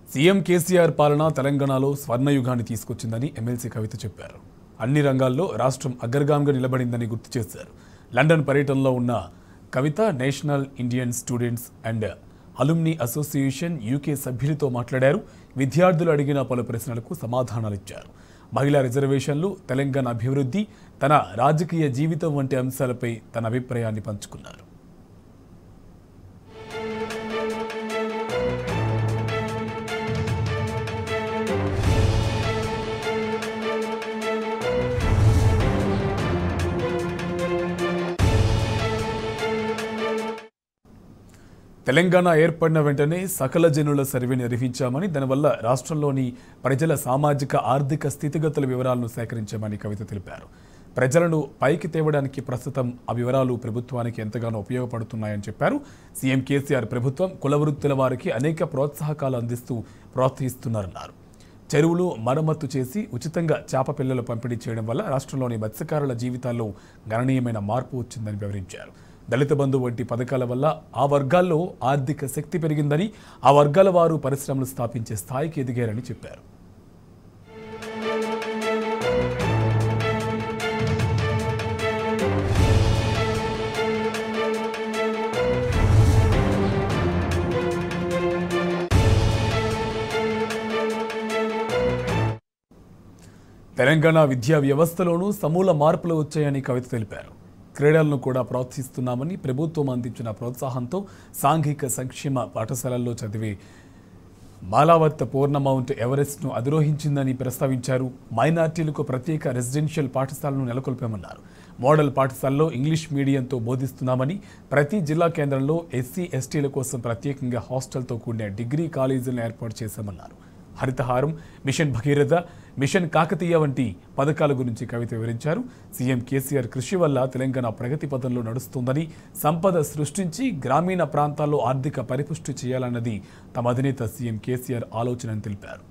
CM KCR పాలన తెలంగాణలో స్వర్ణయుగాన్ని తీసుకొచ్చిందని MLC కవిత చెప్పారు అన్ని రంగాల్లో రాష్ట్రం అగ్రగామిగా నిలబడిందని గుర్తు చేశారు లండన్ పర్యటనలో ఉన్న Kavitha National Indian Students and Alumni Association UK సభ్యులతో మాట్లాడారు విద్యార్థులు అడిగిన పలు ప్రశ్నలకు సమాధానాలిచ్చారు మహిళా రిజర్వేషన్లు తెలంగాణ అభివృద్ధి తన రాజకీయ జీవితం వంటి అంశాలపై తన అభిప్రాయాన్ని పంచుకున్నారు తెలంగాణ ఏర్పడిన వెంటనే సకల జనుల సర్వే నిర్వహించామని దానివల్ల రాష్ట్రంలోని ప్రజల సామాజిక ఆర్థిక స్థితిగతుల వివరాలను సేకరించామని కవిత తెలిపారు ప్రజలను పైకి తేవడానికి ప్రస్తుతం ఆ వివరాలు ప్రభుత్వానికి ఎంతగానో ఉపయోగపడుతున్నాయని చెప్పారు సీఎం కేసీఆర్ ప్రభుత్వం కుల వృత్తుల వారికి అనేక ప్రోత్సాహకాలు అందిస్తూ ప్రోత్సహిస్తున్నారన్నారు చెరువులు మరమ్మత్తు చేసి ఉచితంగా చేప పిల్లలు పంపిణీ చేయడం వల్ల రాష్ట్రంలోని మత్స్యకారుల జీవితాల్లో గణనీయమైన మార్పు వచ్చిందని వివరించారు దళిత బంధు వంటి పథకాల వల్ల ఆ వర్గాల్లో ఆర్థిక శక్తి పెరిగిందని ఆ వర్గాల వారు పరిశ్రమలు స్థాపించే స్థాయికి ఎదిగారని చెప్పారు తెలంగాణ విద్యా వ్యవస్థలోనూ సమూల మార్పులు వచ్చాయని కవిత తెలిపారు క్రీడలను కూడా ప్రోత్సహిస్తున్నామని ప్రభుత్వం అందించిన ప్రోత్సాహంతో సాంఘిక సంక్షేమ పాఠశాలల్లో చదివే మాలావత్ పూర్ణ మౌంట్ ఎవరెస్ట్ను అధిరోహించిందని ప్రస్తావించారు మైనార్టీలకు ప్రత్యేక రెసిడెన్షియల్ పాఠశాలను నెలకొల్పామన్నారు మోడల్ పాఠశాలలో ఇంగ్లీష్ మీడియంతో బోధిస్తున్నామని ప్రతి జిల్లా కేంద్రంలో ఎస్సీ ఎస్టీల కోసం ప్రత్యేకంగా హాస్టల్తో కూడిన డిగ్రీ కాలేజీలను ఏర్పాటు చేశామన్నారు హరితహారం మిషన్ భగీరథ మిషన్ కాకతీయ వంటి పథకాల గురించి కవిత వివరించారు సీఎం కేసీఆర్ కృషి వల్ల తెలంగాణ ప్రగతి పథంలో నడుస్తుందని సంపద సృష్టించి గ్రామీణ ప్రాంతాల్లో ఆర్థిక పరిపుష్టి చేయాలన్నది తమ అధినేత సీఎం కేసీఆర్ ఆలోచనని తెలిపారు